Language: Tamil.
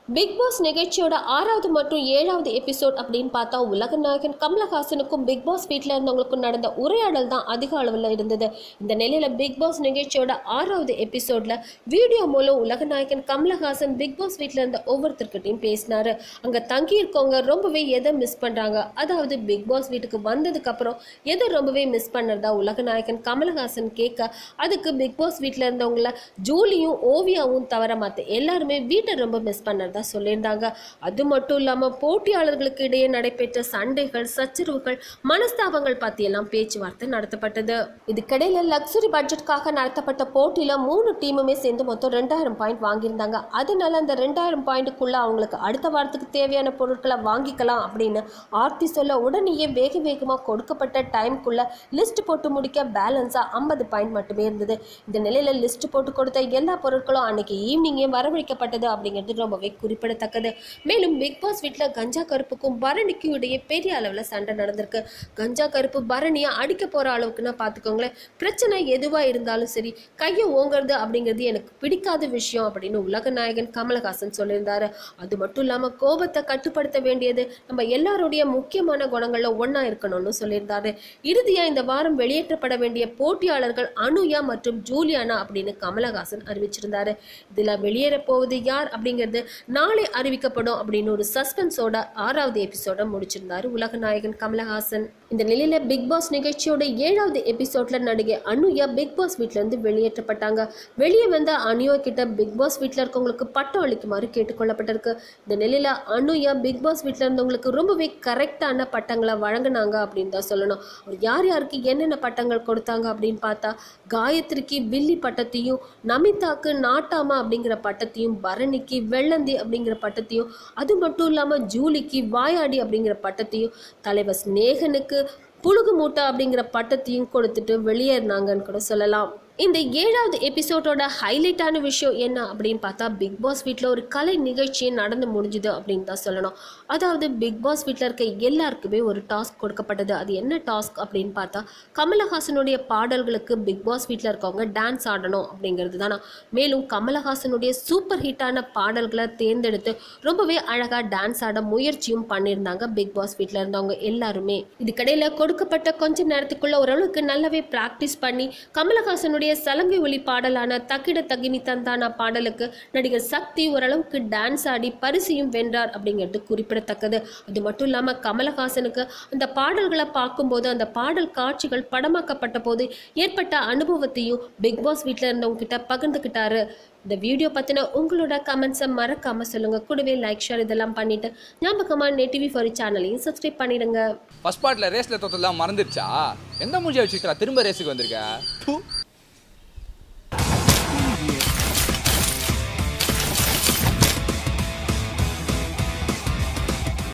பிக் பாஸ் நிகழ்ச்சியோட ஆறாவது மற்றும் ஏழாவது எபிசோட் அப்படின்னு பார்த்தா உலக நாயகன் கமலஹாசனுக்கும் பிக் பாஸ் வீட்டில் இருந்தவங்களுக்கும் நடந்த உரையாடல் தான் அதிக அளவில் இருந்தது இந்த நிலையில் பிக் பாஸ் நிகழ்ச்சியோட ஆறாவது எபிசோட்ல வீடியோ மூலம் உலக நாயகன் கமலஹாசன் பிக் பாஸ் வீட்டில் இருந்த ஒவ்வொருத்தர்கிட்டையும் பேசினாரு அங்கே தங்கி இருக்கவங்க ரொம்பவே எதை மிஸ் பண்ணுறாங்க அதாவது பிக் பாஸ் வீட்டுக்கு வந்ததுக்கு அப்புறம் எதை ரொம்பவே மிஸ் பண்ணுறதா உலக நாயகன் கமலஹாசன் கேட்க அதுக்கு பிக் பாஸ் வீட்டில் இருந்தவங்கள ஜூலியும் ஓவியாவும் தவிர மற்ற எல்லாருமே வீட்டை ரொம்ப மிஸ் பண்ணுறதா சொல்லியிருந்தாங்க அது மட்டும் இல்லாமல் போட்டியாளர்களுக்கு இடையே நடைபெற்ற சண்டைகள் சச்சரவுகள் மனஸ்தாபங்கள் பற்றியெல்லாம் பேச்சுவார்த்தை நடத்தப்பட்டது இதுக்கிடையில லக்ஸுரி பட்ஜெட்காக நடத்தப்பட்ட போட்டியில் மூணு டீமுமே சேர்ந்து மொத்தம் ரெண்டாயிரம் பாயிண்ட் வாங்கியிருந்தாங்க அதனால அந்த ரெண்டாயிரம் பாயிண்ட்டுக்குள்ள அவங்களுக்கு அடுத்த வாரத்துக்கு தேவையான பொருட்களை வாங்கிக்கலாம் அப்படின்னு ஆர்த்தி சொல்ல உடனேயே வேக வேகமாக கொடுக்கப்பட்ட டைம்குள்ள லிஸ்ட் போட்டு முடிக்க பேலன்ஸாக ஐம்பது பாயிண்ட் மட்டுமே இருந்தது இந்த நிலையில் லிஸ்ட் போட்டு கொடுத்த எல்லா பொருட்களும் அன்னைக்கு ஈவினிங்கே வரவழைக்கப்பட்டது அப்படிங்கிறது ரொம்பவே குறிப்பிடத்தக்கது மேலும் பிக் பாஸ் வீட்டில் கஞ்சா கருப்புக்கும் பரணிக்கும் இடையே பெரிய அளவில் சண்டை நடந்திருக்கு கஞ்சா கருப்பு பரணியை அடிக்க போகிற அளவுக்குன்னா பார்த்துக்கோங்களேன் பிரச்சனை எதுவாக இருந்தாலும் சரி கையை ஓங்குறது அப்படிங்கிறது எனக்கு பிடிக்காத விஷயம் அப்படின்னு உலக நாயகன் கமலஹாசன் சொல்லியிருந்தாரு அது மட்டும் இல்லாமல் கோபத்தை கட்டுப்படுத்த வேண்டியது நம்ம எல்லாருடைய முக்கியமான குணங்களில் ஒன்றா இருக்கணும்னு சொல்லியிருந்தாரு இறுதியாக இந்த வாரம் வெளியேற்றப்பட வேண்டிய போட்டியாளர்கள் அனுயா மற்றும் ஜூலியானா அப்படின்னு கமலஹாசன் அறிவிச்சிருந்தாரு இதில் வெளியேறப் போவது யார் அப்படிங்கிறது நாளை அறிவிக்கப்படும் அப்படின்னு ஒரு சஸ்பென்ஸோட ஆறாவது எபிசோட முடிச்சிருந்தாரு உலகநாயகன் கமலஹாசன் இந்த நிலையில பிக் பாஸ் நிகழ்ச்சியோட ஏழாவது எபிசோட்ல நடிகை அனுயா பிக் பாஸ் வீட்ல இருந்து வெளியேற்றப்பட்டாங்க வெளியே வந்த அனுயா கிட்ட பிக் பாஸ் வீட்ல இருக்கவங்களுக்கு பட்டம் அளிக்குமாறு கேட்டுக்கொள்ளப்பட்டிருக்கு இந்த நிலையில அனுயா பிக் பாஸ் வீட்ல இருந்தவங்களுக்கு ரொம்பவே கரெக்டான பட்டங்களை வழங்கினாங்க அப்படின்னு தான் சொல்லணும் அவர் யார் யாருக்கு என்னென்ன பட்டங்கள் கொடுத்தாங்க அப்படின்னு பார்த்தா காயத்ரிக்கு வில்லி பட்டத்தையும் நமிதாக்கு நாட்டாமா அப்படிங்கிற பட்டத்தையும் பரணிக்கு வெள்ளந்தி அப்படிங்கிற பட்டத்தையும் அது மட்டும் இல்லாமல் ஜூலிக்கு வாயாடி அப்படிங்கிற பட்டத்தையும் தலைவர் ஸ்நேகனுக்கு புழுகு மூட்டை அப்படிங்கிற பட்டத்தையும் கொடுத்துட்டு வெளியேறினாங்கன்னு கூட சொல்லலாம் இந்த ஏழாவது எபிசோடோட ஹைலைட்டான விஷயம் என்ன அப்படின்னு பார்த்தா பிக் பாஸ் வீட்டில் ஒரு கலை நிகழ்ச்சி நடந்து முடிஞ்சுது அப்படின்னு தான் சொல்லணும் அதாவது பிக் பாஸ் வீட்டில் இருக்க எல்லாருக்குமே ஒரு டாஸ்க் கொடுக்கப்பட்டது அது என்ன டாஸ்க் அப்படின்னு பார்த்தா கமலஹாசனுடைய பாடல்களுக்கு பிக் பாஸ் வீட்டில் இருக்கவங்க டான்ஸ் ஆடணும் அப்படிங்கிறது தானா மேலும் கமலஹாசனுடைய சூப்பர் ஹிட்டான பாடல்களை தேர்ந்தெடுத்து ரொம்பவே அழகாக டான்ஸ் ஆட முயற்சியும் பண்ணியிருந்தாங்க பிக் பாஸ் வீட்டில் இருந்தவங்க எல்லாருமே இதுக்கடையில் கொடுக்கப்பட்ட கொஞ்ச நேரத்துக்குள்ள ஓரளவுக்கு நல்லாவே ப்ராக்டிஸ் பண்ணி கமலஹாசனுடைய சலங்கை ஒலி பாடலான தக்கிட தகினி தந்தானா பாடலுக்கு நடிகர் சக்தி ஓரளவுக்கு டான்ஸ் ஆடி பரிசையும் வென்றார் அப்படிங்கிறது குறிப்பிடத்தக்கது அது மட்டும் இல்லாமல் கமலஹாசனுக்கு அந்த பாடல்களை பார்க்கும்போது அந்த பாடல் காட்சிகள் படமாக்கப்பட்ட போது ஏற்பட்ட அனுபவத்தையும் பிக் பாஸ் வீட்டில் இருந்தவங்க கிட்ட பகிர்ந்துக்கிட்டாரு இந்த வீடியோ பற்றின உங்களோட கமெண்ட்ஸை மறக்காமல் சொல்லுங்கள் கூடவே லைக் ஷேர் இதெல்லாம் பண்ணிவிட்டு ஞாபகமாக நெட்டிவி ஃபாரி சேனலையும் சப்ஸ்கிரைப் பண்ணிடுங்க ஃபர்ஸ்ட் பார்ட்டில் ரேஸில் தோத்ததெல்லாம் மறந்துடுச்சா எந்த மூஞ்சியை வச்சுக்கிறா திரும்ப ரேஸுக்கு வந்திருக்க